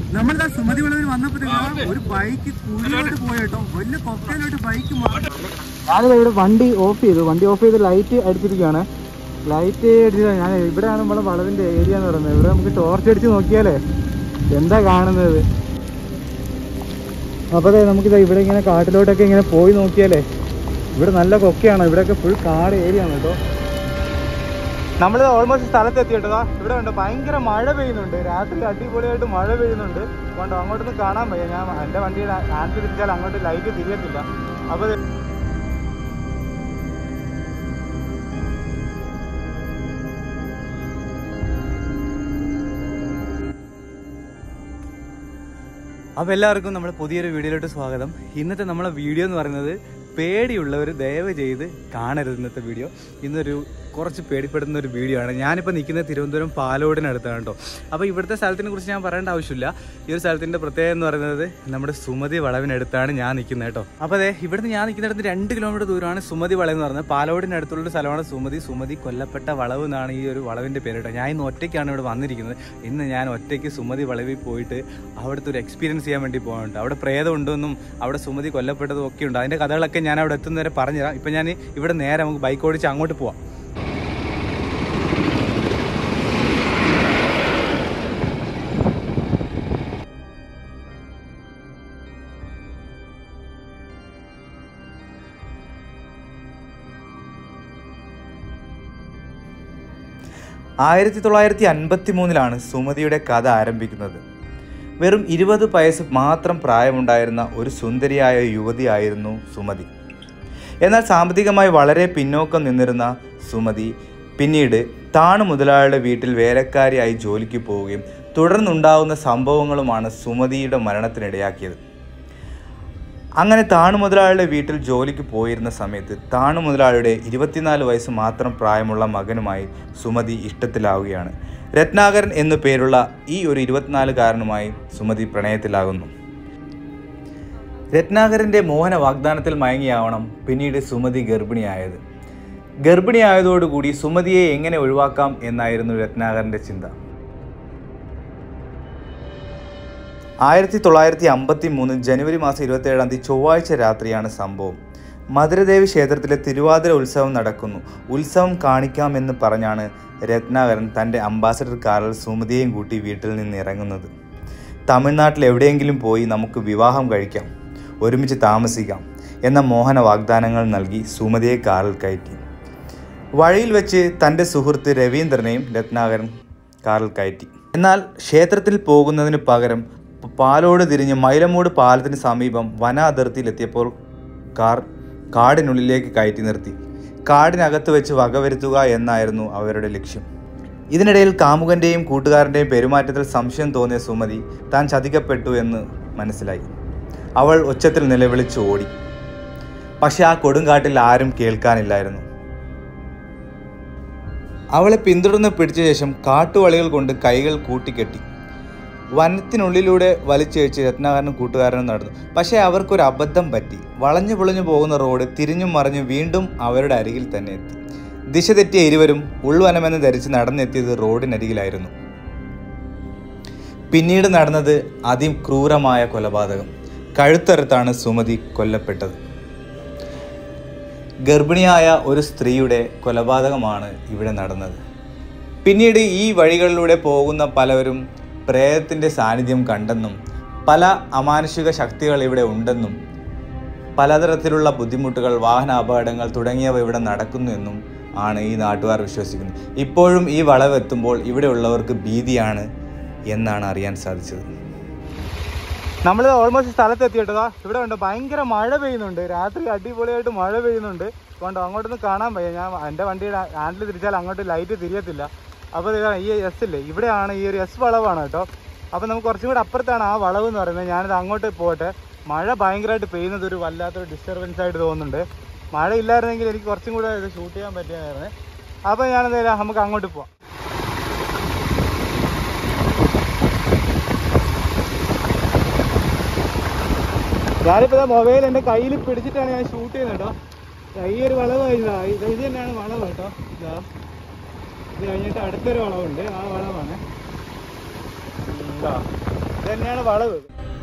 നമ്മളിതാ സുമതി വളവിൽ വന്നപ്പോഴത്തേക്ക് ഒരു ബൈക്ക് കുഴിയോട്ട് പോയിട്ടോ വലിയ കൊക്കയിലോട്ട് ബൈക്ക് ഞാനിത് ഇവിടെ വണ്ടി ഓഫ് ചെയ്തു വണ്ടി ഓഫ് ചെയ്ത് ലൈറ്റ് അടിച്ചിരിക്കുകയാണ് ലൈറ്റ് അടിച്ചത് ഞാൻ ഇവിടെയാണ് നമ്മുടെ വളവിന്റെ ഏരിയ എന്ന് പറയുന്നത് ഇവിടെ നമുക്ക് ടോർച്ച് അടിച്ച് നോക്കിയാലേ എന്താ കാണുന്നത് അപ്പോൾ അതെ നമുക്കിതാ ഇവിടെ ഇങ്ങനെ കാട്ടിലോട്ടൊക്കെ ഇങ്ങനെ പോയി നോക്കിയാലേ ഇവിടെ നല്ല കൊക്കയാണ് ഇവിടെയൊക്കെ ഫുൾ കാട് ഏരിയ ആണ് കേട്ടോ നമ്മൾ ഓൾമോസ്റ്റ് സ്ഥലത്ത് എത്തിയിട്ടതാ ഇവിടെ ഉണ്ട് ഭയങ്കര മഴ പെയ്യുന്നുണ്ട് രാത്രി അടിപൊളിയായിട്ട് മഴ പെയ്യുന്നുണ്ട് അതുകൊണ്ട് അങ്ങോട്ടൊന്നും കാണാൻ വയ്യ ഞാൻ എൻ്റെ വണ്ടിയുടെ ഹാൻഡ് തിരിച്ചാൽ അങ്ങോട്ട് ലൈറ്റ് തിരിയത്തില്ല അപ്പോൾ ദേ- അപ്പോൾ എല്ലാവർക്കും നമ്മുടെ പുതിയൊരു വീഡിയോയിലോട്ട് സ്വാഗതം ഇന്നത്തെ നമ്മളെ വീഡിയോ എന്ന് പറയുന്നത് പേടിയുള്ളവർ ദയവ് ചെയ്ത് കാണരുത് ഇന്നത്തെ വീഡിയോ ഇന്നൊരു കുറച്ച് പേടിപ്പെടുന്ന ഒരു വീഡിയോ ആണ് ഞാനിപ്പോൾ നിൽക്കുന്നത് തിരുവനന്തപുരം പാലോടിനടുത്താണ് കേട്ടോ അപ്പോൾ ഇവിടുത്തെ സ്ഥലത്തിനെ കുറിച്ച് ഞാൻ പറയേണ്ട ആവശ്യമില്ല ഈ ഒരു സ്ഥലത്തിൻ്റെ പ്രത്യേകത എന്ന് പറയുന്നത് നമ്മുടെ സുമതി വളവിനടുത്താണ് ഞാൻ നിൽക്കുന്നത് കേട്ടോ അപ്പോൾ അതെ ഇവിടുന്ന് ഞാൻ നിൽക്കുന്നിടത്ത് രണ്ട് കിലോമീറ്റർ ദൂരമാണ് സുമതി വളവ് എന്ന് പറയുന്നത് പാലോടിനടുത്തുള്ള ഒരു സ്ഥലമാണ് സുമതി സുമതി കൊല്ലപ്പെട്ട വളവ് എന്നാണ് ഈ ഒരു വളവിൻ്റെ പേര് കേട്ടോ ഞാൻ ഇന്ന് ഒറ്റയ്ക്കാണ് ഇവിടെ വന്നിരിക്കുന്നത് ഇന്ന് ഞാൻ ഒറ്റയ്ക്ക് സുമതി വളവിൽ പോയിട്ട് അവിടുത്തെ ഒരു എക്സ്പീരിയൻസ് ചെയ്യാൻ വേണ്ടി പോകുന്നുണ്ട് അവിടെ പ്രേതം ഉണ്ടെന്നും അവിടെ സുമതി കൊല്ലപ്പെട്ടതും ഒക്കെ ഉണ്ട് അതിൻ്റെ കഥകളൊക്കെ ഞാൻ അവിടെ എത്തുന്നവരെ പറഞ്ഞുതരാം ഇപ്പം ഞാൻ ഇവിടെ നേരെ നമുക്ക് ബൈക്ക് ഓടിച്ച് അങ്ങോട്ട് പോവാം ആയിരത്തി തൊള്ളായിരത്തി അൻപത്തി മൂന്നിലാണ് സുമതിയുടെ കഥ ആരംഭിക്കുന്നത് വെറും ഇരുപത് വയസ്സ് മാത്രം പ്രായമുണ്ടായിരുന്ന ഒരു സുന്ദരിയായ യുവതിയായിരുന്നു സുമതി എന്നാൽ സാമ്പത്തികമായി വളരെ പിന്നോക്കം നിന്നിരുന്ന സുമതി പിന്നീട് താണു മുതലാളിയുടെ വീട്ടിൽ വേലക്കാരിയായി ജോലിക്ക് പോവുകയും തുടർന്നുണ്ടാവുന്ന സംഭവങ്ങളുമാണ് സുമതിയുടെ മരണത്തിനിടയാക്കിയത് അങ്ങനെ താണു മുതലാളിയുടെ വീട്ടിൽ ജോലിക്ക് പോയിരുന്ന സമയത്ത് താണു മുതലാളിയുടെ ഇരുപത്തിനാല് വയസ്സ് മാത്രം പ്രായമുള്ള മകനുമായി സുമതി ഇഷ്ടത്തിലാവുകയാണ് രത്നാകരൻ എന്നു പേരുള്ള ഈ ഒരു ഇരുപത്തിനാലുകാരനുമായി സുമതി പ്രണയത്തിലാകുന്നു രത്നാകരൻ്റെ മോഹന വാഗ്ദാനത്തിൽ മയങ്ങിയാവണം പിന്നീട് സുമതി ഗർഭിണിയായത് ഗർഭിണിയായതോടുകൂടി സുമതിയെ എങ്ങനെ ഒഴിവാക്കാം എന്നായിരുന്നു രത്നാകരൻ്റെ ചിന്ത ആയിരത്തി തൊള്ളായിരത്തി അമ്പത്തി മൂന്ന് ജനുവരി മാസം ഇരുപത്തേഴാം തീയതി ചൊവ്വാഴ്ച രാത്രിയാണ് സംഭവം മധുരദേവി ക്ഷേത്രത്തിലെ തിരുവാതിര ഉത്സവം നടക്കുന്നു ഉത്സവം കാണിക്കാമെന്ന് പറഞ്ഞാണ് രത്നാകരൻ തൻ്റെ അംബാസഡർ കാറിൽ സുമതിയെയും കൂട്ടി വീട്ടിൽ നിന്ന് ഇറങ്ങുന്നത് തമിഴ്നാട്ടിൽ എവിടെയെങ്കിലും പോയി നമുക്ക് വിവാഹം കഴിക്കാം ഒരുമിച്ച് താമസിക്കാം എന്ന മോഹന വാഗ്ദാനങ്ങൾ നൽകി സുമതിയെ കാറിൽ കയറ്റി വഴിയിൽ വെച്ച് തൻ്റെ സുഹൃത്ത് രവീന്ദ്രനെയും രത്നാകരൻ കാറിൽ കയറ്റി എന്നാൽ ക്ഷേത്രത്തിൽ പോകുന്നതിന് പകരം പാലോട് തിരിഞ്ഞ് മൈലമൂട് പാലത്തിന് സമീപം വന അതിർത്തിയിലെത്തിയപ്പോൾ കാർ കാടിനുള്ളിലേക്ക് കയറ്റി നിർത്തി കാടിനകത്ത് വെച്ച് വകവരുത്തുക എന്നായിരുന്നു അവരുടെ ലക്ഷ്യം ഇതിനിടയിൽ കാമുകൻ്റെയും കൂട്ടുകാരൻ്റെയും പെരുമാറ്റത്തിൽ സംശയം തോന്നിയ സുമതി താൻ ചതിക്കപ്പെട്ടു എന്ന് മനസ്സിലായി അവൾ ഉച്ചത്തിൽ നിലവിളിച്ച് ഓടി പക്ഷെ ആ കൊടുങ്കാട്ടിൽ ആരും കേൾക്കാനില്ലായിരുന്നു അവളെ പിന്തുടർന്ന് പിടിച്ച ശേഷം കാട്ടുവളികൾ കൊണ്ട് കൈകൾ കൂട്ടിക്കെട്ടി വനത്തിനുള്ളിലൂടെ വലിച്ചഴിച്ച് രത്നാകരനും കൂട്ടുകാരനും നടന്നു പക്ഷേ അവർക്കൊരു അബദ്ധം പറ്റി വളഞ്ഞു പൊളിഞ്ഞു പോകുന്ന റോഡ് തിരിഞ്ഞും മറിഞ്ഞും വീണ്ടും അവരുടെ അരികിൽ തന്നെ എത്തി ദിശ തെറ്റിയ ഇരുവരും ഉൾവനമെന്ന് ധരിച്ച് നടന്നെത്തിയത് റോഡിനരികിലായിരുന്നു പിന്നീട് നടന്നത് അതിക്രൂരമായ കൊലപാതകം കഴുത്തറുത്താണ് സുമതി കൊല്ലപ്പെട്ടത് ഗർഭിണിയായ ഒരു സ്ത്രീയുടെ കൊലപാതകമാണ് ഇവിടെ നടന്നത് പിന്നീട് ഈ വഴികളിലൂടെ പോകുന്ന പലവരും പ്രേതത്തിൻ്റെ സാന്നിധ്യം കണ്ടെന്നും പല അമാനുഷിക ശക്തികൾ ഇവിടെ ഉണ്ടെന്നും പലതരത്തിലുള്ള ബുദ്ധിമുട്ടുകൾ വാഹന അപകടങ്ങൾ തുടങ്ങിയവ ഇവിടെ നടക്കുന്നു എന്നും ആണ് ഈ നാട്ടുകാർ വിശ്വസിക്കുന്നത് ഇപ്പോഴും ഈ വളവെത്തുമ്പോൾ ഇവിടെയുള്ളവർക്ക് ഭീതിയാണ് എന്നാണ് അറിയാൻ സാധിച്ചത് നമ്മൾ ഓൾമോസ്റ്റ് സ്ഥലത്ത് എത്തിയിട്ടതാ ഇവിടെ ഉണ്ട് ഭയങ്കര മഴ പെയ്യുന്നുണ്ട് രാത്രി അടിപൊളിയായിട്ട് മഴ പെയ്യുന്നുണ്ട് അതുകൊണ്ട് അങ്ങോട്ടൊന്നും കാണാൻ വയ്യ ഞാൻ എൻ്റെ വണ്ടിയുടെ ഹാൻഡിൽ തിരിച്ചാൽ അങ്ങോട്ട് ലൈറ്റ് തിരിയത്തില്ല അപ്പോൾ ഇതാ ഈ എസ് ഇല്ലേ ഇവിടെയാണ് ഈ ഒരു എസ് വളവാണ് കേട്ടോ അപ്പോൾ നമുക്ക് കുറച്ചും കൂടെ അപ്പുറത്താണ് ആ വളവ് എന്ന് പറയുന്നത് ഞാനിത് അങ്ങോട്ട് പോട്ടെ മഴ ഭയങ്കരമായിട്ട് പെയ്യുന്നത് ഒരു വല്ലാത്തൊരു ഡിസ്റ്റർബൻസ് ആയിട്ട് തോന്നുന്നുണ്ട് മഴ ഇല്ലായിരുന്നെങ്കിൽ എനിക്ക് കുറച്ചും കൂടെ ഇത് ഷൂട്ട് ചെയ്യാൻ പറ്റിയായിരുന്നു അപ്പോൾ ഞാനെന്തായാലും നമുക്ക് അങ്ങോട്ട് പോവാം ഞാനിപ്പോൾ മൊബൈൽ എൻ്റെ കയ്യിൽ പിടിച്ചിട്ടാണ് ഞാൻ ഷൂട്ട് ചെയ്യുന്നത് കേട്ടോ ദാ ഈ ഒരു വളവ് ഇതാ ഇത് ഇത് തന്നെയാണ് വളവ് കേട്ടോ ഇതാ ഇത് കഴിഞ്ഞിട്ട് അടുത്തൊരു വളവുണ്ട് ആ വളവാണ് ഇതാ ഇത് തന്നെയാണ് വളവ്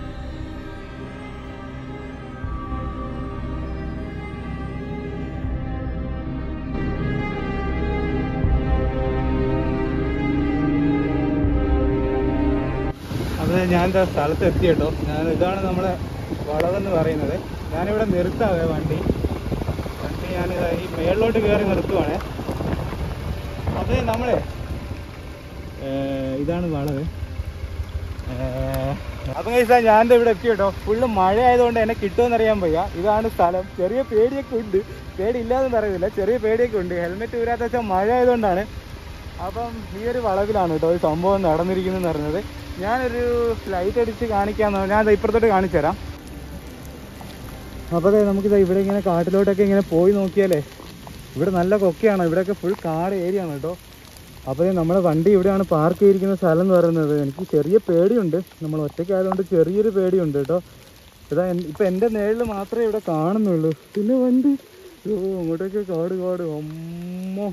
അത് ഞാൻ എന്താ സ്ഥലത്ത് എത്തി കേട്ടോ ഞാൻ ഇതാണ് നമ്മുടെ വളവെന്ന് പറയുന്നത് ഞാനിവിടെ നിർത്താവേ വണ്ടി വണ്ടി ഞാൻ ഈ മേളിലോട്ട് കയറി നിർത്തുവാണേ അത് നമ്മളെ ഏർ ഇതാണ് വളവ് ഏർ അപ്പം കഴിച്ചാൽ ഞാൻ ദേ ഇവിടെ എത്തി കേട്ടോ ഫുള്ള് മഴ ആയതുകൊണ്ട് എന്നെ കിട്ടുമെന്നറിയാൻ വയ്യ ഇതാണ് സ്ഥലം ചെറിയ പേടിയൊക്കെ ഉണ്ട് പേടി ഇല്ലാന്ന് പറയുന്നില്ല ചെറിയ പേടിയൊക്കെ ഉണ്ട് ഹെൽമെറ്റ് ഊരാത്ത വെച്ചാൽ മഴ ആയതുകൊണ്ടാണ് അപ്പം ഈ ഒരു വളവിലാണ് കേട്ടോ ഈ സംഭവം നടന്നിരിക്കുന്നതെന്ന് പറഞ്ഞത് ഞാനൊരു ലൈറ്റ് അടിച്ച് കാണിക്കാന്ന് ഞാൻ ദാ ഇപ്പുറത്തോട്ട് കാണിച്ചു തരാം അപ്പോൾ നമുക്കിതാ ഇവിടെ ഇങ്ങനെ കാട്ടിലോട്ടൊക്കെ ഇങ്ങനെ പോയി നോക്കിയാലേ ഇവിടെ നല്ല കൊക്കയാണ് ഇവിടെയൊക്കെ ഫുൾ കാട് ഏരിയ ആണ് കേട്ടോ അപ്പോൾ നമ്മുടെ വണ്ടി ഇവിടെയാണ് പാർക്ക് ചെയ്തിരിക്കുന്ന സ്ഥലം എന്ന് പറയുന്നത് എനിക്ക് ചെറിയ പേടിയുണ്ട് നമ്മൾ ഒറ്റയ്ക്കായതുകൊണ്ട് ചെറിയൊരു പേടിയുണ്ട് കേട്ടോ ഇതാ എൻ- ഇപ്പം എൻ്റെ നേരിൽ മാത്രമേ ഇവിടെ കാണുന്നുള്ളൂ പിന്നെ വണ്ടി ഓ അങ്ങോട്ടൊക്കെ കാട് കാട് അമ്മോ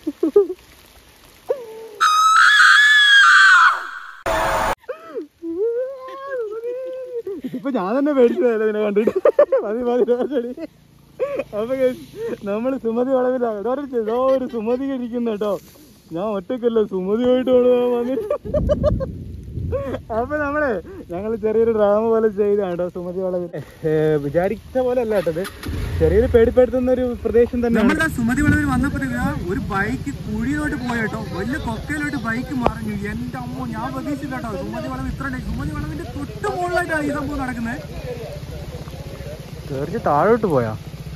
ഇപ്പൊ ഞാൻ തന്നെ പേടിച്ചതല്ല ഇതിനെ കണ്ടിട്ട് മതി മതി മതി അപ്പൊ നമ്മൾ സുമതി വളവിലാണ് ഇതോ ഒരു- ഇതോ ഒരു സുമതി ഇരിക്കുന്നു കേട്ടോ ഞാൻ ഒറ്റക്കല്ല സുമതിയായിട്ട് വന്നിട്ട് അപ്പൊ നമ്മളെ ഞങ്ങൾ ചെറിയൊരു ഡ്രാമ പോലെ ചെയ്താണ് കേട്ടോ സുമതി വളവിൽ ഏ, വിചാരിച്ച പോലെ അല്ല കേട്ടത് ചെറിയൊരു പേടിപ്പെടുത്തുന്ന ഒരു പ്രദേശം തന്നെ നമ്മുടെ സുമതി വളവിൽ വന്നപ്പോഴത്തേക്ക് ഒരു ബൈക്ക് കുഴിയിലോട്ട് പോയ കേട്ടോ വലിയ കൊക്കയിലോട്ട് ബൈക്ക് മറിഞ്ഞു എന്റെ അമ്മോ ഞാൻ പ്രതീക്ഷിച്ചില്ല കേട്ടോ സുമതി വളവ് ഇത്ര ഉണ്ട്. സുമതി വളവിന്റെ തൊട്ട് മുകളിലായിട്ടാണ് ഈ സംഭവം നടക്കുന്നത് തീർച്ച താഴോട്ട് പോയാ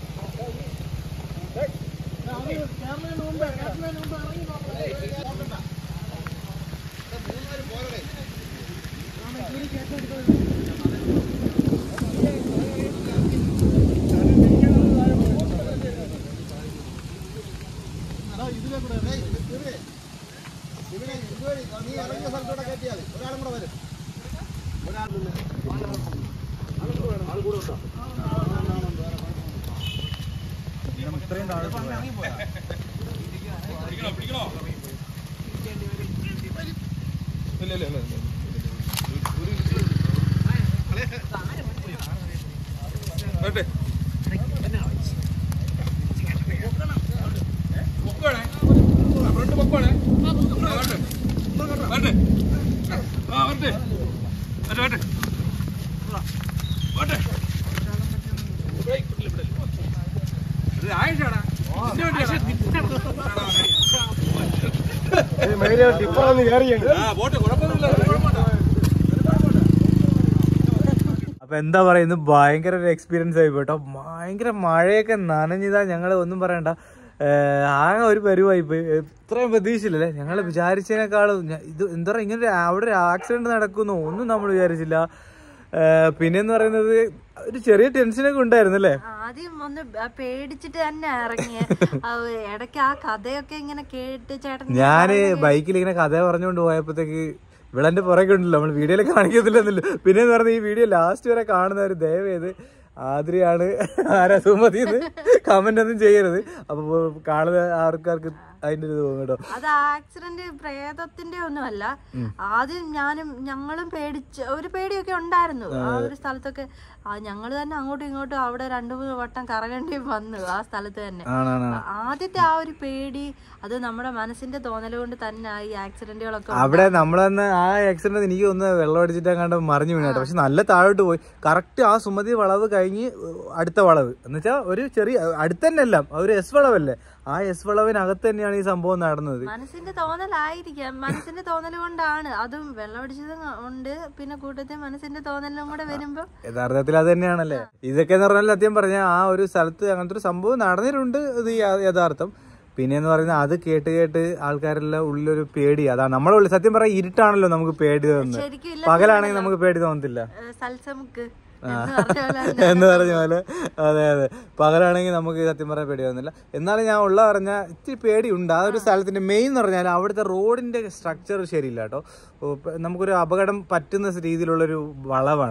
ഇത്രയും താഴോട്ട് പോയാ ടിപ്പറൊന്ന് കയറിയുണ്ട് അപ്പൊ എന്താ പറയുന്നത് ഭയങ്കര ഒരു എക്സ്പീരിയൻസ് ആയി കേട്ടോ ഭയങ്കര മഴയൊക്കെ നനഞ്ഞതാ ഞങ്ങൾ ഒന്നും പറയണ്ട ഏഹ് ആകെ ഒരു പരിവായി പോയി ഇത്രയും പ്രതീക്ഷിച്ചില്ലല്ലേ ഞങ്ങൾ വിചാരിച്ചതിനേക്കാളും ഞ- ഇത് എന്താ പറയുക ഇങ്ങനെ ഒരു- അവിടെ ഒരു ആക്സിഡന്റ് നടക്കുന്നു ഒന്നും നമ്മൾ വിചാരിച്ചില്ല ഏഹ് പിന്നെന്ന് പറയുന്നത് ഒരു ചെറിയ ടെൻഷനൊക്കെ ഉണ്ടായിരുന്നു അല്ലേ ആദ്യം ഒന്ന് ബ- പേടിച്ചിട്ട് തന്നെ ഇറങ്ങിയ ഇടയ്ക്ക് ആ കഥയൊക്കെ ഇങ്ങനെ കേട്ട് ചേട്ടൻ ഞാന് ബൈക്കിൽ ഇങ്ങനെ കഥ പറഞ്ഞുകൊണ്ട് പോയപ്പോഴത്തേക്ക് വിളന്റെ പുറകെ ഉണ്ടല്ലോ നമ്മൾ വീഡിയോയിൽ കാണിക്കത്തില്ലെന്നല്ലോ പിന്നെ എന്ന് പറഞ്ഞ ഈ വീഡിയോ ലാസ്റ്റ് വരെ കാണുന്നവർ ദയവേത് ആദ്രിയാണ് ആരാ സുമതി കമന്റ് ഒന്നും ചെയ്യരുത് അപ്പൊ കാണുന്ന ആൾക്കാർക്ക് അതിന്റെ ഒരു ഇത് തോന്നും കേട്ടോ അത് ആക്സിഡന്റ് പ്രേതത്തിന്റെ ഒന്നുമല്ല ആദ്യം ഞാനും ഞങ്ങളും പേടിച്ച് ഒരു പേടിയൊക്കെ ഉണ്ടായിരുന്നു ആ ഒരു സ്ഥലത്തൊക്കെ ആ ഞങ്ങൾ തന്നെ അങ്ങോട്ടും ഇങ്ങോട്ടും അവിടെ രണ്ടു മൂന്ന് വട്ടം കറങ്ങേണ്ടി വന്നു ആ സ്ഥലത്ത് തന്നെ ആണാണ് ആ- ആദ്യത്തെ ആ ഒരു പേടി അത് നമ്മുടെ മനസ്സിന്റെ തോന്നൽ കൊണ്ട് തന്നെ ഈ ആക്സിഡന്റുകളൊക്കെ അവിടെ നമ്മളന്ന് ആ ആക്സിഡന്റ് എനിക്ക് ഒന്ന് വെള്ളം അടിച്ചിട്ട് കണ്ട മറിഞ്ഞു വീണാട്ടോ പക്ഷെ നല്ല താഴോട്ട് പോയി കറക്റ്റ് ആ സുമതി വളവ് കഴിഞ്ഞ് അടുത്ത വളവ് എന്ന് വെച്ചാൽ ഒരു ചെറിയ അടുത്ത് തന്നെ എല്ലാം ഒരു എസ് വളവല്ലേ ആ എസ് വളവിനകത്ത് തന്നെയാണ് ഈ സംഭവം നടന്നത് മനസ്സിന്റെ തോന്നലായിരിക്കാം മനസ്സിന്റെ തോന്നൽ കൊണ്ടാണ് അതും വെള്ളമടിച്ചത് ഉണ്ട് പിന്നെ കൂട്ടത്തിൽ മനസ്സിന്റെ തോന്നലും കൂടെ വരുമ്പോ യഥാർത്ഥത്തിൽ അത് തന്നെയാണല്ലേ ഇതൊക്കെ എന്ന് പറഞ്ഞാൽ സത്യം പറഞ്ഞാൽ ആ ഒരു സ്ഥലത്ത് അങ്ങനത്തെ ഒരു സംഭവം നടന്നിട്ടുണ്ട് ഇത് യ- യഥാർത്ഥം പിന്നെ എന്ന് പറയുന്നത് അത് കേട്ട് കേട്ട് ആൾക്കാരെല്ലാം ഉള്ളിലൊരു പേടി അതാണ് നമ്മളെ ഉള്ളിൽ സത്യം പറയാൻ ഇരുട്ടാണല്ലോ നമുക്ക് പേടി തോന്നുന്നത് ശരിക്കും ഇല്ല പകലാണെങ്കിൽ നമുക്ക് പേടി തോന്നത്തില്ല ഏഹ് സൽസമുക്ക് എന്ന് പറഞ്ഞ പോലെ തന്നെ. എന്ന് പറഞ്ഞ പോലെ അതെ അതെ പകലാണെങ്കിൽ നമുക്ക് സത്യം പറയാൻ പേടി തോന്നുന്നില്ല എന്നാലും ഞാൻ ഉള്ള പറഞ്ഞാൽ ഇത്തിരി പേടിയുണ്ട് ആ ഒരു സ്ഥലത്തിന്റെ മെയിൻ എന്ന് പറഞ്ഞാൽ അവിടുത്തെ റോഡിന്റെ സ്ട്രക്ചർ ശരിയില്ല കേട്ടോ ഓ, ഇപ്പൊ നമുക്കൊരു അപകടം പറ്റുന്ന രീതിയിലുള്ളൊരു വളവാണത്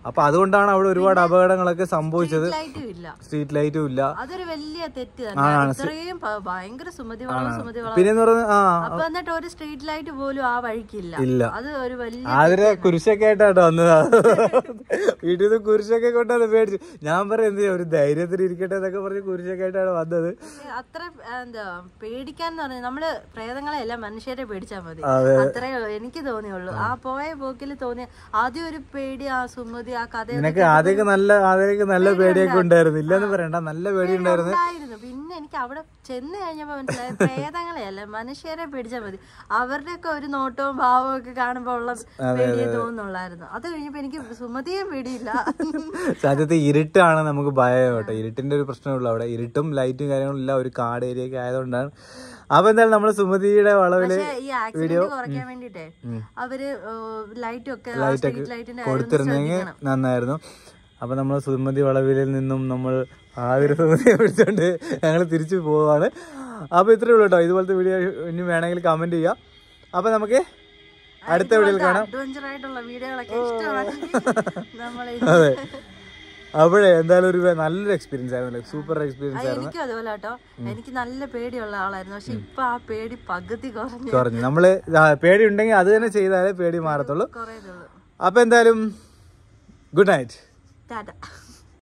അപ്പൊ അതുകൊണ്ടാണ് അവിടെ ഒരുപാട് അപകടങ്ങളൊക്കെ സംഭവിച്ചത് ലൈറ്റും ഇല്ല സ്ട്രീറ്റ് ലൈറ്റും ഇല്ല അതൊരു വലിയ തെറ്റ് തന്നെ ഇത്രയും പ- ഭയങ്കര സുമതി വളവ് സുമതി വളവ് പിന്നെ എന്ന് പറയുന്നത് ആ അപ്പൊ എന്നിട്ട് ഒരു സ്ട്രീറ്റ് ലൈറ്റ് പോലും ആ വഴിക്കില്ല ഇല്ല. അത് ഒരു വലിയ ആതിരെ കുരിശൊക്കെ ആയിട്ടാട്ടോ വന്നതാ വീട്ടിൽ നിന്ന് കുരിശൊക്കെ കൊണ്ടാണ് പേടിച്ചു ഞാൻ പറയാം എന്ത് ചെയ്യാ, ഒരു ധൈര്യത്തിൽ ഇരിക്കട്ടെ എന്നൊക്കെ പറഞ്ഞ് കുരിശൊക്കെ ആയിട്ടാണ് വന്നത് അത്ര എന്താ പേടിക്കാന്ന് പറഞ്ഞാൽ നമ്മള് പ്രേതങ്ങളെ അല്ല മനുഷ്യരെ പേടിച്ചാൽ മതി അതെ. അത്രേ എനിക്ക് തോന്നിയുള്ളൂ ആ പോയ പോക്കിൽ തോന്നിയ ആദ്യം ഒരു പേടി ആ സുമതി ആ കഥ നിനക്ക് ആദ്യമൊക്കെ നല്ല ആദ്യമൊക്കെ നല്ല പേടിയൊക്കെ ഉണ്ടായിരുന്നു ഇല്ലെന്ന് പറയണ്ട നല്ല പേടി ഉണ്ടായിരുന്നു ഉണ്ടായിരുന്നു പിന്നെ എനിക്ക് അവിടെ ചെന്ന് കഴിഞ്ഞപ്പോ മനസ്സിലായി പ്രേതങ്ങളെ അല്ല മനുഷ്യരെ പേടിച്ചാൽ മതി അവരുടെയൊക്കെ ഒരു നോട്ടവും ഭാവവും ഒക്കെ കാണുമ്പോ ഉള്ള പേടിയെ തോന്നുന്നുള്ളായിരുന്നു അത് കഴിഞ്ഞപ്പോ എനിക്ക് സുമതിയും പേടിയില്ല സത്യത്തിൽ ഇരുട്ടാണ് നമുക്ക് ഭയം കേട്ടോ ഇരുട്ടിന്റെ ഒരു പ്രശ്നമുള്ളൂ അവിടെ ഇരുട്ടും ലൈറ്റും കാര്യങ്ങളും ഇല്ല ഒരു കാട് ഏരിയ ഒക്കെ ആയതുകൊണ്ടാണ് അപ്പൊ എന്തായാലും നമ്മള് സുമതിയുടെ വളവില് പക്ഷേ ഈ ആക്സിഡന്റ് കുറയ്ക്കാൻ വേണ്ടിട്ടേ അവര് ലൈറ്റും ഒക്കെ സ്ട്രീറ്റ് ലൈറ്റിന്റെ കൊടുത്തിരുന്നെങ്കിൽ നന്നായിരുന്നു അപ്പൊ നമ്മൾ സുമതി വളവിലിൽ നിന്നും നമ്മൾ ആതിര സുമതിയെ വിളിച്ചോണ്ട് ഞങ്ങൾ തിരിച്ചു പോവാണ് അപ്പൊ ഇത്രേ ഉള്ളൂ കേട്ടോ ഇതുപോലത്തെ വീഡിയോ ഇനി വേണമെങ്കിൽ കമന്റ് ചെയ്യാം അപ്പൊ നമുക്ക് അടുത്ത വീഡിയോയിൽ കാണാം അഡ്വഞ്ചർ ആയിട്ടുള്ള വീഡിയോകളൊക്കെ ഇഷ്ടമാണെങ്കിൽ നമ്മളെ അതെ അപ്പോഴേ എന്തായാലും ഒരു നല്ലൊരു എക്സ്പീരിയൻസ് ആയിരുന്നു സൂപ്പർ എക്സ്പീരിയൻസ് ആയിരുന്നു എനിക്കും അതുപോലെ കേട്ടോ എനിക്ക് നല്ല പേടിയുള്ള ആളായിരുന്നു പക്ഷെ ഇപ്പൊ ആ പേടി പകുതി കുറഞ്ഞു കുറഞ്ഞു നമ്മള് ആ, പേടി ഉണ്ടെങ്കിൽ അത് തന്നെ ചെയ്താലേ പേടി മാറത്തുള്ളൂ കുറേതുള്ളൂ അപ്പൊ എന്തായാലും ഗുഡ് നൈറ്റ് ടാറ്റ